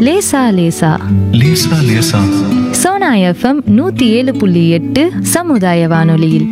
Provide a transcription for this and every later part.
லேசா லேசா லேசா லேசா சோனா எஃப்எம் நூத்தி ஏழு புள்ளி எட்டு சமுதாய வானொலியில்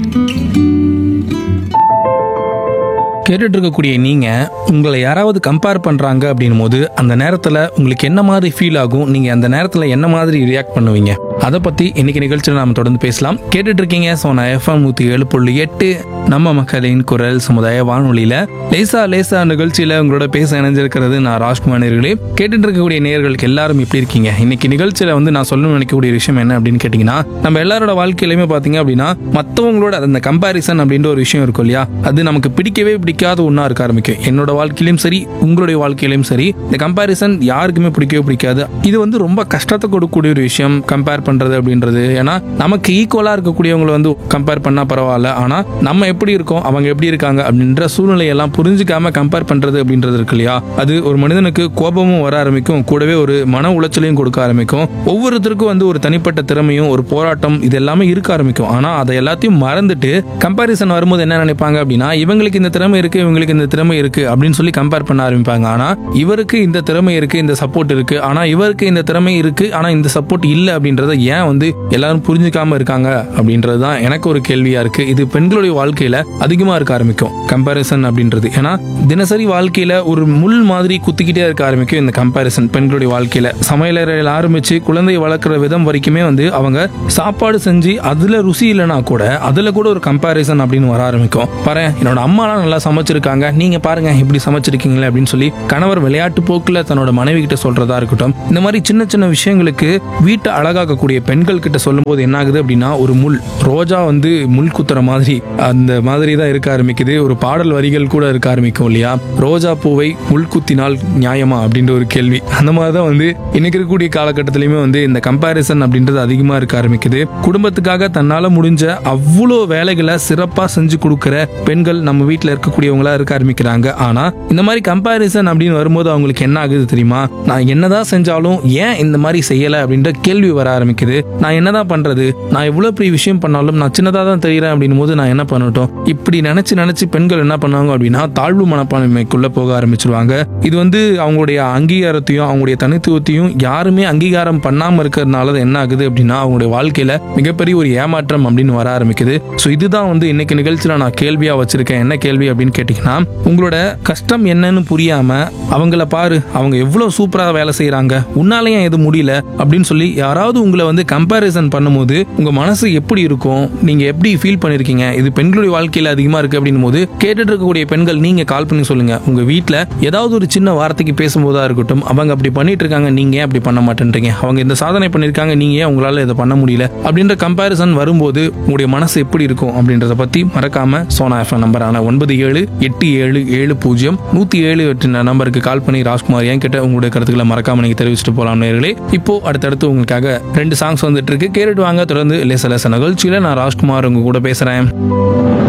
கேட்டுட்டு இருக்கக்கூடிய நீங்க உங்களை யாராவது கம்பேர் பண்றாங்க அப்படின்னும் போது அந்த நேரத்துல உங்களுக்கு என்ன மாதிரி ஃபீல் ஆகும் நீங்க அந்த நேரத்துல என்ன மாதிரி ரியாக்ட் பண்ணுவீங்க அதை பத்தி இன்னைக்கு நிகழ்ச்சியில் நாம தொடர்ந்து பேசலாம் கேட்டுட்டு இருக்கீங்க சோனா எஃப்எம் நூத்தி ஏழு புள்ளி எட்டு நம்ம மக்களின் குரல் சமுதாய வானொலியில லேசா லேசா நிகழ்ச்சியில உங்களோட பேச இணைஞ்சிருக்கிறது நான் ராஜ்குமார் நேர்களே கேட்டுட்டு இருக்கக்கூடிய நேயர்களுக்கு எல்லாரும் எப்படி இருக்கீங்க இன்னைக்கு நிகழ்ச்சியில வந்து நான் சொல்லணும்னு நினைக்கக்கூடிய விஷயம் என்ன அப்படின்னு கேட்டீங்கன்னா நம்ம எல்லாரோட வாழ்க்கையிலுமே பாத்தீங்க அப்படின்னா மத்தவங்களோட அந்த கம்பாரிசன் அப்படின்ற ஒரு விஷயம் இருக்கும் இல்லையா அது நமக்கு பிடிக்கவே பிடிக்காத ஒன்றா இருக்க ஆரம்பிக்கும் என்னோட வாழ்க்கையிலும் சரி உங்களுடைய வாழ்க்கையிலும் சரி இந்த கம்பாரிசன் யாருக்குமே பிடிக்கவே பிடிக்காது இது வந்து ரொம்ப கஷ்டத்தை கொடுக்கக்கூடிய ஒரு விஷயம் கம்பேர் பண்றது அப்படின்றது ஏன்னா நமக்கு ஈக்குவலா இருக்கக்கூடியவங்களை வந்து கம்பேர் பண்ணா பரவாயில்ல ஆனா நம்ம எப்படி இருக்கோம் அவங்க எப்படி இருக்காங்க அப்படின்ற சூழ்நிலையெல்லாம் புரிஞ்சுக்காம கம்பேர் பண்றது அப்படின்றது இருக்கு இல்லையா அது ஒரு மனிதனுக்கு கோபமும் வர ஆரம்பிக்கும் கூடவே ஒரு மன உளைச்சலையும் கொடுக்க ஆரம்பிக்கும் ஒவ்வொருத்தருக்கும் வந்து ஒரு தனிப்பட்ட திறமையும் ஒரு போராட்டம் இது எல்லாமே இருக்க ஆரம்பிக்கும் ஆனா அதை எல்லாத்தையும் மறந்துட்டு கம்பாரிசன் வரும்போது என்ன நினைப்பாங்க அப்படின்னா இவங்களுக்கு இந்த திறமை இருக்கு இவங்களுக்கு இந்த திறமை இருக்கு அப்படின்னு சொல்லி கம்பேர் பண்ண ஆரம்பிப்பாங்க ஆனா இவருக்கு இந்த திறமை இருக்கு இந்த சப்போர்ட் இருக்கு ஆனா இவருக்கு இந்த திறமை இருக்கு ஆனா இந்த சப்போர்ட் இல்ல அப்படின்றத ஏன் வந்து எல்லாரும் புரிஞ்சுக்காம இருக்காங்க அப்படின்றது தான் எனக்கு ஒரு கேள்வியா இருக்கு இது பெண்களுடைய வாழ்க்கையில அதிகமா இருக்க ஆரம்பிக்கும் கம்பாரிசன் அப்படின்றது ஏன்னா தினசரி வாழ்க்கையில ஒரு முள் மாதிரி குத்திக்கிட்டே இருக்க ஆரம்பிக்கும் இந்த கம்பாரிசன் பெண்களுடைய வாழ்க்கையில சமையலறையில் ஆரம்பிச்சு குழந்தை வளர்க்குற விதம் வரைக்குமே வந்து அவங்க சாப்பாடு செஞ்சு அதுல ருசி இல்லைனா கூட அதுல கூட ஒரு கம்பாரிசன் அப்படின்னு வர ஆரம்பிக்கும் பாரு என்னோட அம்மாலாம் நல்லா சமைச்சிருக்காங்க நீங்க பாருங்க இப்படி சமைச்சிருக்கீங்களே அப்படின்னு சொல்லி கணவர் விளையாட்டு போக்குல தன்னோட மனைவி கிட்ட சொல்றதா இருக்கட்டும் இந்த மாதிரி சின்ன சின்ன விஷயங்களுக்கு வீட்டை அழகாக்கக்கூடிய பெண்கள் கிட்ட சொல்லும்போது என்ன ஆகுது அப்படின்னா ஒரு முள் ரோஜா வந்து முள் குத்துற மாதிரி அந்த மாதிரி தான் இருக்க ஆரம்பிக்குது ஒரு பாடல் வரிகள் கூட இருக்க ஆரம்பிக்கும் இல்லையா ரோஜா பூவை முள் குத்தினால் நியாயமா அப்படின்ற ஒரு கேள்வி அந்த மாதிரி தான் வந்து இன்னைக்கு இருக்கக்கூடிய காலகட்டத்திலயுமே வந்து இந்த கம்பாரிசன் அப்படின்றது அதிகமா இருக்க ஆரம்பிக்குது குடும்பத்துக்காக தன்னால முடிஞ்ச அவ்வளோ வேலைகளை சிறப்பா செஞ்சு கொடுக்கிற பெண்கள் நம்ம வீட்டில் இருக்கக்கூடியவங்களா இருக்க ஆரம்பிக்கிறாங்க ஆனா இந்த மாதிரி கம்பாரிசன் அப்படின்னு வரும்போது அவங்களுக்கு என்ன ஆகுது தெரியுமா நான் என்னதான் செஞ்சாலும் ஏன் இந்த மாதிரி செய்யல அப்படின்ற கேள்வி வர ஆரம்பிக்குது நான் என்னதான் பண்றது நான் இவ்வளவு பெரிய விஷயம் பண்ணாலும் நான் சின்னதா தான் தெரியுறேன் அப்படின்னும் போது நான் என்ன பண்ணட்டும் இப்படி நினைச்சு நினைச்சு பெண்கள் என்ன பண்ணுவாங்க அப்படின்னா தாழ்வு மனப்பான்மைக்குள்ள போக ஆரம்பிச்சிருவாங்க இது வந்து அவங்களுடைய அங்கீகாரத்தையும் அவங்களுடைய தனித்துவத்தையும் யாருமே அங்கீகாரம் பண்ணாம இருக்கிறதுனால அது என்ன ஆகுது அப்படின்னா அவங்களுடைய வாழ்க்கையில மிகப்பெரிய ஒரு ஏமாற்றம் அப்படின்னு வர ஆரம்பிக்குது ஸோ இதுதான் வந்து இன்னைக்கு நிகழ்ச்சியில நான் கேள்வியா வச்சிருக்கேன் என்ன கேள்வி அப்படின்னு கேட்டீங்கன்னா உங்களோட கஷ்டம் என்னன்னு புரியாம அவங்கள பாரு அவங்க எவ்வளவு சூப்பரா வேலை செய்யறாங்க உன்னால ஏன் எது முடியல அப்படின்னு சொல்லி யாராவது உங்களை வந்து கம்பாரிசன் பண்ணும்போது உங்க மனசு எப்படி இருக்கும் நீங்க எப்படி ஃபீல் பண்ணிருக்கீங்க இது பெண்களுடைய வாழ்க்கையில அதிகமா இருக்கு அப்படின்னும் போது கேட்டுட்டு இருக்கக்கூடிய பெண்கள் நீங்க கால் பண்ணி சொல்லுங்க உங்க வீட்ல ஏதாவது ஒரு சின்ன வார்த்தைக்கு பேசும்போதா இருக்கட்டும் அவங்க அப்படி பண்ணிட்டு இருக்காங்க நீங்க ஏன் அப்படி பண்ண மாட்டேன்றீங்க அவங்க இந்த சாதனை பண்ணிருக்காங்க நீங்க ஏன் உங்களால இதை பண்ண முடியல அப்படின்ற கம்பாரிசன் வரும்போது உங்களுடைய மனசு எப்படி இருக்கும் அப்படின்றத பத்தி மறக்காம சோனா எஃப்எம் நம்பரான ஒன்பது ஏழு எட்டு ஏழு ஏழு பூஜ்ஜியம் நூத்தி ஏழு எட்டு நம்பருக்கு கால் பண்ணி ராஜ்குமார் என் கிட்ட உங்களுடைய கருத்துக்களை மறக்காம நீங்க தெரிவிச்சுட்டு போலாம் நேர்களே இப்போ அடுத்தடுத்து உங்களுக்காக ரெண்டு சாங்ஸ் வந்துட்டு இருக்கு கேட்டுட்டு வாங்க தொடர்ந்து லேச லேச நிகழ்ச்சியில நான் ராஜ்குமார் உங்க கூட பேசுறேன்